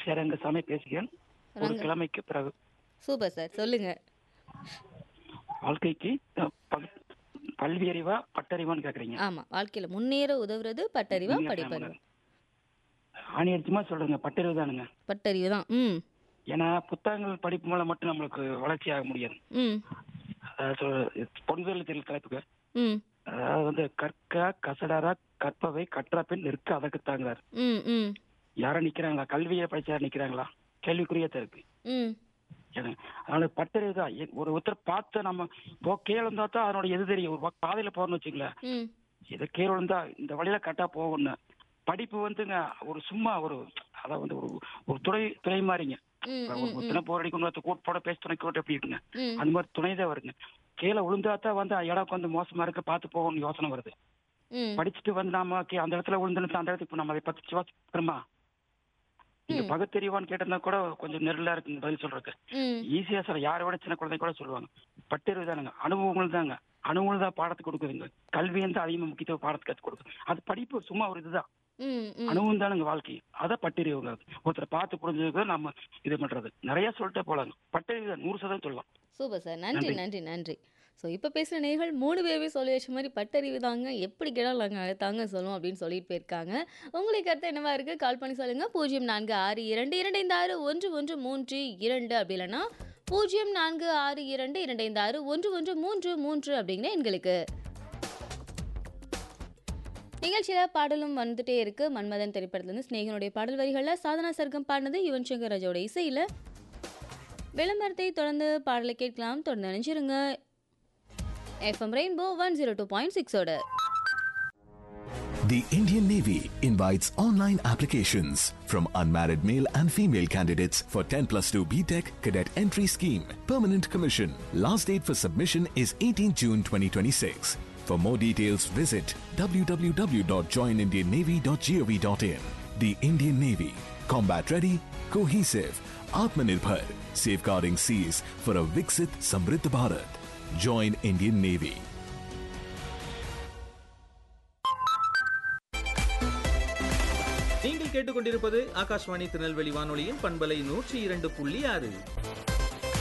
சேரங்கசாமி பேசுகிறேன் ஒரு ரங்க- கிழமைக்கு பிறகு சூப்பர் சார் சொல்லுங்க வாழ்க்கைக்கு அஹ், ப- கல்வி அறிவா பட்டறிவான்னு கேக்குறீங்க ஆமா வாழ்க்கையில முன்னேற உதவுறது பட்டறிவா நீங்க படிப்பறிவா ஆணி அடிச்சுமா சொல்றேங்க பட்டறிவு தானுங்க பட்டறிவு தான் ம் ஏன்னா புத்தகங்கள் படிப்பு மூலம் மட்டும் நம்மளுக்கு வளர்ச்சி ஆக முடியாது ம் அதாவது சொல்~ பொன்சொல்லி தெரியல தலைப்புக்கு ம் அதாவது வந்து கற்க கசடரா கற்பவை கற்ற பின் நிற்க அதற்கு தாங்கிறார் ம் ம் யாரும் நிக்கிறாங்களா கல்வியை படிச்சா நிக்கிறாங்களா கேள்விக்குரியதா இருக்கு ம் ஏன்னா, அதனால பட்டறிவு தான் எ- ஒரு ஒருத்தர் பார்த்து நம்ம போ கீழே இருந்தா தான் அதனோட எது தெரியும் ஒரு பா- பாதையில போறோம்னு வச்சுங்களேன் ம் இதை கீழே விழுந்தா இந்த வழியில கரெக்டா போகணும் படிப்பு வந்துங்க ஒரு சும்மா ஒரு அதாவது வந்து ஒரு ஒரு துணை துணை மாதிரிங்க ம் இப்ப ம் ஒரு தினம் போர் அடிக்கணும் ஒருத்தர் கூட்டு போட பேச துணை கூட்ட எப்படி இருக்குங்க ம் அந்த மாதிரி துணை தான் வருங்க கீழே விழுந்தா தான் வந்து இடம் வந்து மோசமா இருக்கு பார்த்து போகணும்னு யோசனை வருது ம் படிச்சுட்டு வந்து நாம கீ- அந்த இடத்துல விழுந்துன்னு அந்த இடத்துக்கு இப்ப நம்ம அதை பத்தி யோசிக்கிறோமா நீங்க ம். பகுத்தறிவான்னு கேட்டிருந்தா கூட கொஞ்சம் நெருடலா இருக்குங்க பதில் சொல்றதுக்கு ம் ஈஸியா சொல்ல யாரை விட சின்ன குழந்தை கூட சொல்லுவாங்க பட்டறிவு தானுங்க அனுபவங்கள் தாங்க அனுபவங்கள் தான் பாடத்துக்கு கொடுக்குதுங்க கல்வி வந்து அதிகமா முக்கியத்துவம் பாடத்துக்கு கற்றுக் கொடுக்குது அது படிப்பு சும்மா ஒரு இதுதான் ம் ம் அனுபவம் தானுங்க வாழ்க்கை அதான் பட்டறிவுங்க ஒருத்தரை பார்த்து புரிஞ்சதுக்கு நம்ம இது பண்றது நிறைய சொல்லிட்டே போலாங்க பட்டறிவு தான் நூறு சதவீதம் சொல்லலாம் சூப்பர் சார் நன்றி நன்றி. நன்றி நன்றி ஸோ இப்போ பேசுகிற நேர்கள் மூணு பேருமே சொல்லி வச்ச மாதிரி பட்டறிவு தாங்க எப்படி கேட்டாலும் நாங்கள் தாங்க சொல்லுவோம் அப்படின்னு சொல்லிட்டு போயிருக்காங்க உங்களுக்கு கருத்து என்னவா இருக்குது கால் பண்ணி சொல்லுங்கள் பூஜ்ஜியம் நான்கு ஆறு இரண்டு இரண்டு ஐந்து ஆறு ஒன்று ஒன்று மூன்று இரண்டு அப்படி இல்லைன்னா பூஜ்ஜியம் நான்கு ஆறு இரண்டு இரண்டு ஐந்து ஆறு ஒன்று ஒன்று மூன்று மூன்று அப்படிங்கிற எண்களுக்கு நிகழ்ச்சியில் பாடலும் வந்துட்டே இருக்கு மன்மதன் திரைப்படத்துலேருந்து ஸ்நேகனுடைய பாடல் வரிகளில் சாதனா சர்க்கம் பாடினது யுவன் சங்கர் ராஜோட இசையில் விளம்பரத்தை தொடர்ந்து பாடலை கேட்கலாம் தொடர்ந்து நினைச்சிருங்க FM rainbow one zero two point சிக்ஸோட The Indian Navy invites online applications from unmarried male and female candidates for 10 plus 2 BTEC cadet entry scheme. Permanent commission. Last date for submission is 18 June 2026. For more details, visit www.joinindiannavy.gov.in. The Indian Navy. Combat ready, cohesive, Atmanirbhar, safeguarding seas for a Viksit Samriddh Bharat. Join Indian Navy. நீங்கள் கேட்டுக்கொண்டிருப்பது ஆகாஷ்வாணி திருநெல்வேலி வானொலியின் பண்பலை நூற்றி இரண்டு புள்ளி ஆறு